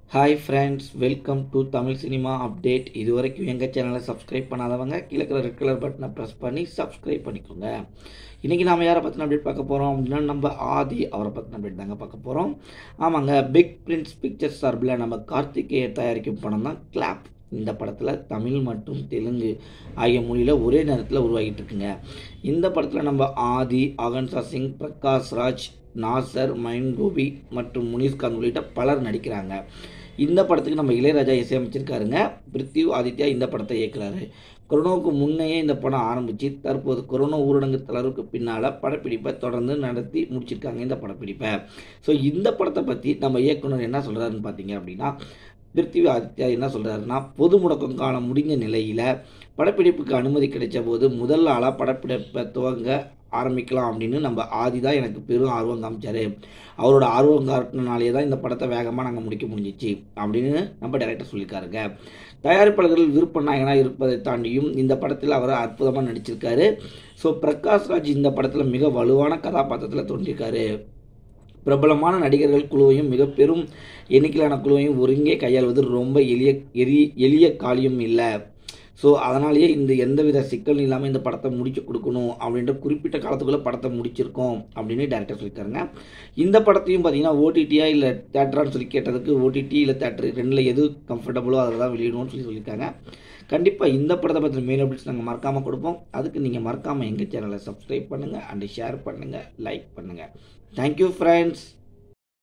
hi friends welcome to Tamil cinema update இது வரைக்கும் எங்கள் சேனலை சப்ஸ்கிரைப் பண்ணாதவங்க கீழே இருக்கிற ரெட் கலர் பட்டனை ப்ரெஸ் பண்ணி சப்ஸ்கிரைப் பண்ணிக்கோங்க இன்றைக்கி நாம் யாரை பற்றின அப்டேட் பார்க்க போகிறோம் அப்படின்னா நம்ம ஆதி அவரை பற்றின அப்டேட் தாங்க பார்க்க போகிறோம் ஆமாங்க பிக் பிரின்ஸ் பிக்சர்ஸ் சார்பில் நம்ம கார்த்திகேய தயாரிக்கும் படம் தான் கிளாப் இந்த படத்தில் தமிழ் மற்றும் தெலுங்கு ஆகிய மொழியில் ஒரே நேரத்தில் உருவாகிட்டு இருக்குங்க இந்த படத்தில் நம்ம ஆதி அகன்சா சிங் பிரகாஷ் ராஜ் நாசர் மைன் கோபி மற்றும் முனிஷ்காந்த் உள்ளிட்ட பலர் நடிக்கிறாங்க இந்த படத்துக்கு நம்ம இளையராஜா இசையமைச்சிருக்காருங்க பிருத்திவ் ஆதித்யா இந்த படத்தை இயக்குறாரு கொரோனாவுக்கு முன்னையே இந்த படம் ஆரம்பித்து தற்போது கொரோனா ஊரடங்கு தளர்வுக்கு பின்னால் படப்பிடிப்பை தொடர்ந்து நடத்தி முடிச்சிருக்காங்க இந்த படப்பிடிப்பை ஸோ இந்த படத்தை பற்றி நம்ம இயக்குனர் என்ன சொல்கிறாருன்னு பார்த்தீங்க அப்படின்னா பிருத்திவி ஆதித்யா என்ன சொல்கிறாருன்னா பொது முடக்கம் காலம் முடிஞ்ச நிலையில் படப்பிடிப்புக்கு அனுமதி கிடைச்ச போது முதல் ஆளாக படப்பிடிப்பை துவங்க ஆரம்பிக்கலாம் அப்படின்னு நம்ம ஆதி தான் எனக்கு பெரும் ஆர்வம் காமிச்சார் அவரோட ஆர்வம் காட்டினாலே தான் இந்த படத்தை வேகமாக நாங்கள் முடிக்க முடிஞ்சிச்சு அப்படின்னு நம்ம டைரக்டர் சொல்லியிருக்காருங்க தயாரிப்பாளர்கள் விருப்ப நாயகனாக இருப்பதை தாண்டியும் இந்த படத்தில் அவர் அற்புதமாக நடிச்சிருக்காரு ஸோ பிரகாஷ் ராஜ் இந்த படத்தில் மிக வலுவான கதாபாத்திரத்தில் தோன்றியிருக்காரு பிரபலமான நடிகர்கள் குழுவையும் மிக பெரும் எண்ணிக்கையிலான குழுவையும் ஒருங்கே கையாள்வது ரொம்ப எளிய எளிய எளிய காரியம் இல்லை ஸோ அதனாலேயே இந்த எந்தவித சிக்கலும் இல்லாமல் இந்த படத்தை முடிச்சு கொடுக்கணும் அப்படின்ற குறிப்பிட்ட காலத்துக்குள்ளே படத்தை முடிச்சிருக்கோம் அப்படின்னு டேரக்டர் சொல்லியிருக்காருங்க இந்த படத்தையும் பார்த்தீங்கன்னா ஓடிடியா இல்லை தேட்டரான்னு சொல்லி கேட்டதுக்கு ஓடிடி இல்லை தேட்டர் ரெண்டில் எது கம்ஃபர்டபுளோ அதில் தான் வெளியிடணும்னு சொல்லி சொல்லியிருக்காங்க கண்டிப்பாக இந்த படத்தை பற்றி மெயின் அப்டேட்ஸ் நாங்கள் மறக்காமல் கொடுப்போம் அதுக்கு நீங்கள் மறக்காமல் எங்கள் சேனலை சப்ஸ்கிரைப் பண்ணுங்கள் அண்டு ஷேர் பண்ணுங்கள் லைக் பண்ணுங்கள் தேங்க்யூ ஃப்ரெண்ட்ஸ்